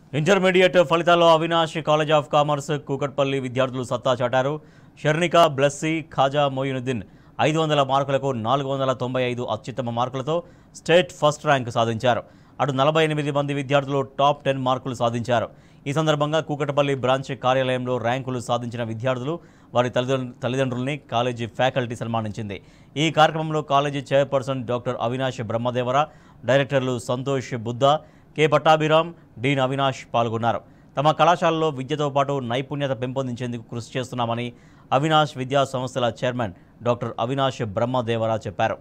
Intermediate ఫలితాల్లో Avinash college of commerce Kukatpally విద్యార్థులు సత్తా చాటారు షర్నిక బ్లెస్సీ ఖాజా మొయినుద్దీన్ ఐదు వందల మార్కులకు నాలుగు వందల తొంభై ఐదు అత్యుత్తమ మార్కులతో స్టేట్ ఫస్ట్ ర్యాంక్ సాధించారు అటు నలభై ఎనిమిది మంది విద్యార్థులు టాప్ టెన్ మార్కులు సాధించారు ఈ సందర్భంగా కూకట్పల్లి బ్రాంచ్ కార్యాలయంలో ర్యాంకులు సాధించిన విద్యార్థులు వారి తల్లిదండ్రు తల్లిదండ్రుల్ని కాలేజీ ఫ్యాకల్టీ సన్మానించింది ఈ కార్యక్రమంలో college chairperson doctor Avinash Brahmadevara డైరెక్టర్లు సంతోష్ బుద్ధ కె పట్టాభిరామ్ డీన్ అవినాష్ పాల్గొన్నారు తమ కళాశాలలో విద్యతో పాటు నైపుణ్యత పెంపొందించేందుకు కృషి చేస్తున్నామని అవినాష్ విద్యా సంస్థల చైర్మన్ డాక్టర్ అవినాష్ బ్రహ్మదేవర చెప్పారు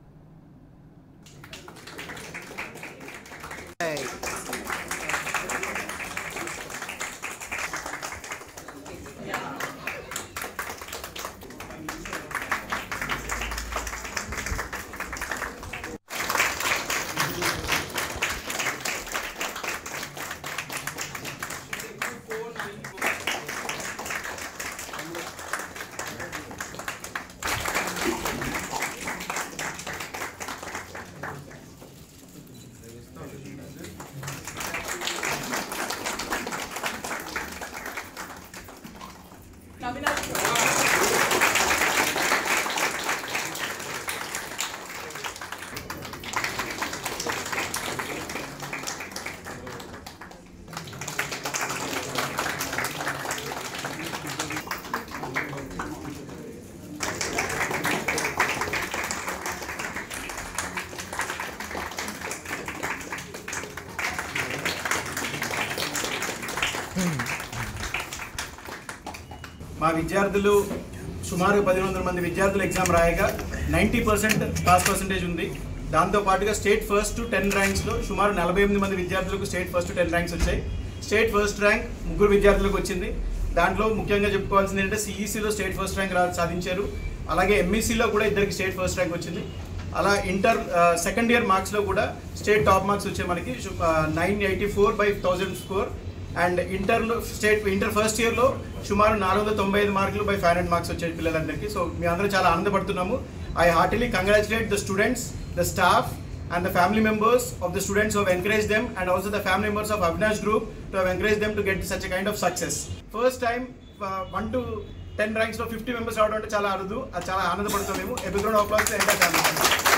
మా విద్యార్థులు సుమారు పదిహేను వందల మంది విద్యార్థులు ఎగ్జామ్ రాయగా నైంటీ పర్సెంట్ పాస్ పర్సెంటేజ్ ఉంది దాంతో పాటుగా స్టేట్ ఫస్ట్ టెన్ ర్యాంక్స్లో సుమారు నలభై ఎనిమిది మంది విద్యార్థులకు స్టేట్ ఫస్ట్ టెన్ ర్యాంక్స్ వచ్చాయి స్టేట్ ఫస్ట్ ర్యాంక్ ముగ్గురు విద్యార్థులకు వచ్చింది దాంట్లో ముఖ్యంగా చెప్పుకోవాల్సింది ఏంటంటే సిఈసిలో స్టేట్ ఫస్ట్ ర్యాంక్ రా సాధించారు అలాగే ఎంఈసీలో కూడా ఇద్దరికి స్టేట్ ఫస్ట్ ర్యాంక్ వచ్చింది అలా ఇంటర్ సెకండ్ ఇయర్ మార్క్స్లో కూడా స్టేట్ టాప్ మార్క్స్ వచ్చాయి మనకి nine eighty four by thousand score and ఇంటర్లో స్టేట్ ఇంటర్ ఫస్ట్ ఇయర్లో సుమారు నాలుగు వందల తొంభై ఐదు మార్కులు బై ఫైవ్ హండ్రెడ్ మార్క్స్ వచ్చాయి పిల్లలందరికీ సో మీ అందరూ చాలా ఆనందపడుతున్నాము I heartily congratulate the students the staff and the family members of the students who have encouraged them and also the family members of Avinash Group to have encouraged them to get such a kind of success. First time uh, 1 to 10 ranks లో 50 members రావడం అంటే చాలా అరుదు అది చాలా ఆనందపడుతున్నాము ఎపిగ్రౌండ్ of ఎంటర్ ఫ్యామిలీ